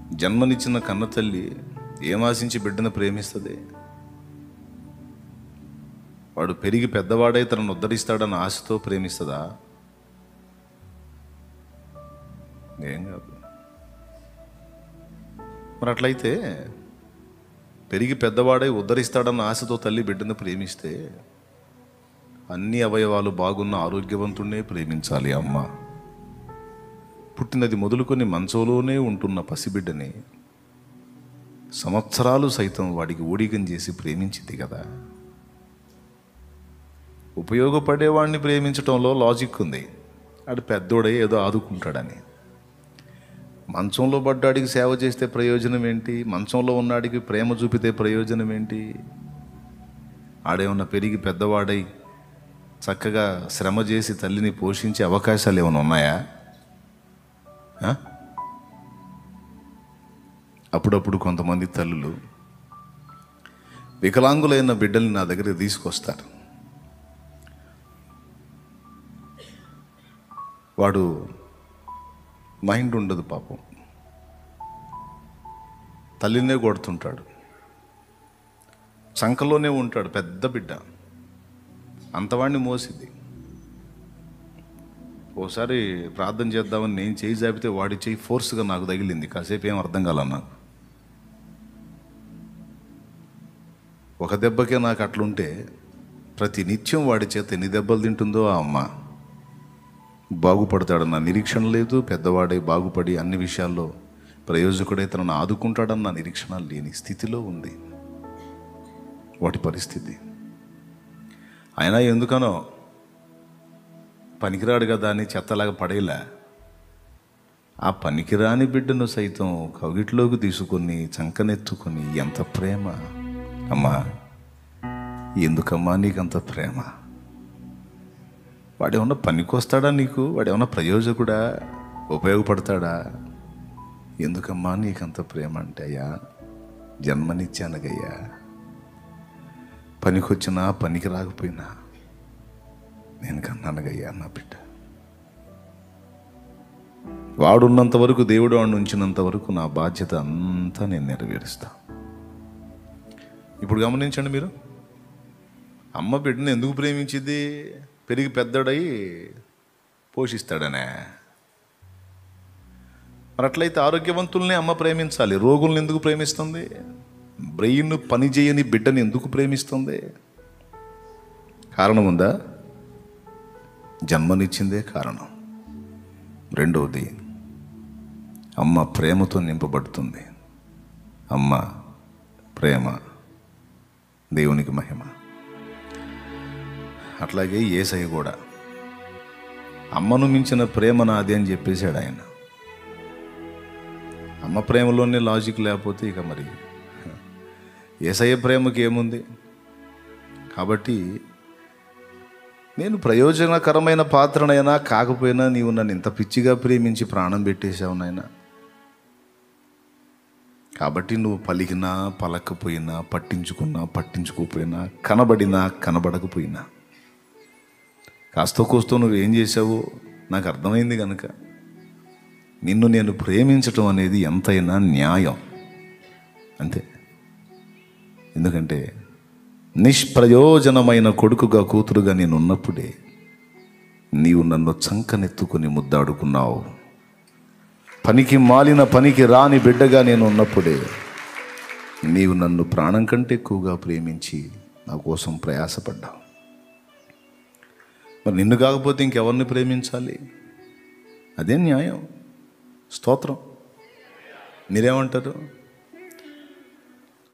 జన్మనిచ్చిన కన్న తల్లి ఏం ఆశించి బిడ్డను ప్రేమిస్తుంది వాడు పెరిగి పెద్దవాడై తనను ఉద్ధరిస్తాడన్న ఆశతో ప్రేమిస్తుందా ఏం కాదు మరి అట్లయితే పెరిగి పెద్దవాడై ఉద్ధరిస్తాడన్న ఆశతో తల్లి బిడ్డను ప్రేమిస్తే అన్ని అవయవాలు బాగున్న ఆరోగ్యవంతుణ్ణే ప్రేమించాలి అమ్మ పుట్టినది మొదలుకొని మంచంలోనే ఉంటున్న పసిబిడ్డని సంవత్సరాలు సైతం వాడికి ఊడిగం చేసి ప్రేమించింది కదా ఉపయోగపడేవాడిని ప్రేమించడంలో లాజిక్ ఉంది ఆడు పెద్దోడే ఏదో ఆదుకుంటాడని మంచంలో పడ్డాడికి సేవ చేస్తే ప్రయోజనం ఏంటి మంచంలో ఉన్నాడికి ప్రేమ చూపితే ప్రయోజనం ఏంటి ఆడేమన్నా పెరిగి పెద్దవాడై చక్కగా శ్రమ చేసి తల్లిని పోషించే అవకాశాలు ఏమైనా ఉన్నాయా ఆ? అప్పుడప్పుడు కొంతమంది తల్లులు వికలాంగులైన బిడ్డల్ని నా దగ్గర తీసుకొస్తారు వాడు మైండ్ ఉండదు పాపం తల్లినే కొడుతుంటాడు చంకలోనే ఉంటాడు పెద్ద బిడ్డ అంతవాడిని మోసిద్ది ఓసారి ప్రార్థన చేద్దామని నేను చేయి జాపితే వాడి చేయి ఫోర్స్గా నాకు తగిలింది కాసేపు ఏం అర్థం కాల నాకు ఒక దెబ్బకే నాకు అట్లుంటే ప్రతి నిత్యం వాడి చేత ఎన్ని దెబ్బలు తింటుందో ఆ అమ్మ బాగుపడతాడన్న నిరీక్షణ లేదు పెద్దవాడై బాగుపడి అన్ని విషయాల్లో ప్రయోజకుడై తనను ఆదుకుంటాడన్న నిరీక్షణ లేని స్థితిలో ఉంది వాటి పరిస్థితి అయినా ఎందుకనో పనికిరాడు కదా అని చెత్తలాగా పడేలా ఆ పనికిరాని బిడ్డను సైతం కవిట్లోకి తీసుకొని చంకనెత్తుకొని ఎంత ప్రేమ అమ్మా ఎందుకమ్మా నీకంత ప్రేమ వాడేమన్నా పనికొస్తాడా నీకు వాడేమన్నా ప్రయోజకుడా ఉపయోగపడతాడా ఎందుకమ్మా నీకంత ప్రేమ అంటే అయ్యా జన్మనిచ్చానగయ్యా పనికొచ్చినా పనికి రాకపోయినా నేను కన్నానగయ్యా నా బిడ్డ వాడున్నంత వరకు దేవుడు వాడిని ఉంచినంత వరకు నా బాధ్యత అంతా నేను నెరవేరుస్తా ఇప్పుడు గమనించండి మీరు అమ్మ బిడ్డను ఎందుకు ప్రేమించింది పెరిగి పెద్దడై పోషిస్తాడనే మరి అట్లయితే ఆరోగ్యవంతుల్ని అమ్మ ప్రేమించాలి రోగుల్ని ఎందుకు ప్రేమిస్తుంది బ్రెయిన్ పనిచేయని బిడ్డని ఎందుకు ప్రేమిస్తుంది కారణం ఉందా జన్మనిచ్చిందే కారణం రెండవది అమ్మ ప్రేమతో నింపబడుతుంది అమ్మ ప్రేమ దేవునికి మహిమ అట్లాగే ఏసయ్య కూడా అమ్మను మించిన ప్రేమ నాది అని చెప్పేశాడు ఆయన అమ్మ ప్రేమలోనే లాజిక్ లేకపోతే ఇక మరి ఏసయ్య ప్రేమకి ఏముంది కాబట్టి నేను ప్రయోజనకరమైన పాత్రనైనా కాకపోయినా నీవు నన్ను ఇంత పిచ్చిగా ప్రేమించి ప్రాణం పెట్టేశావు నాయనా కాబట్టి నువ్వు పలికినా పలకపోయినా పట్టించుకున్నా పట్టించుకోకపోయినా కనబడినా కనబడకపోయినా కాస్త కోస్తో నువ్వు ఏం చేసావో నాకు అర్థమైంది కనుక నిన్ను నేను ప్రేమించటం అనేది ఎంతైనా న్యాయం అంతే ఎందుకంటే నిష్ప్రయోజనమైన కొడుకుగా కూతురుగా నేను ఉన్నప్పుడే నీవు నన్ను చంకనెత్తుకుని ముద్దాడుకున్నావు పనికి మాలిన పనికి రాని బిడ్డగా నేను ఉన్నప్పుడే నీవు నన్ను ప్రాణం కంటే ఎక్కువగా ప్రేమించి నా కోసం ప్రయాసపడ్డావు మరి నిన్ను కాకపోతే ఇంకెవరిని ప్రేమించాలి అదే న్యాయం స్తోత్రం మీరేమంటారు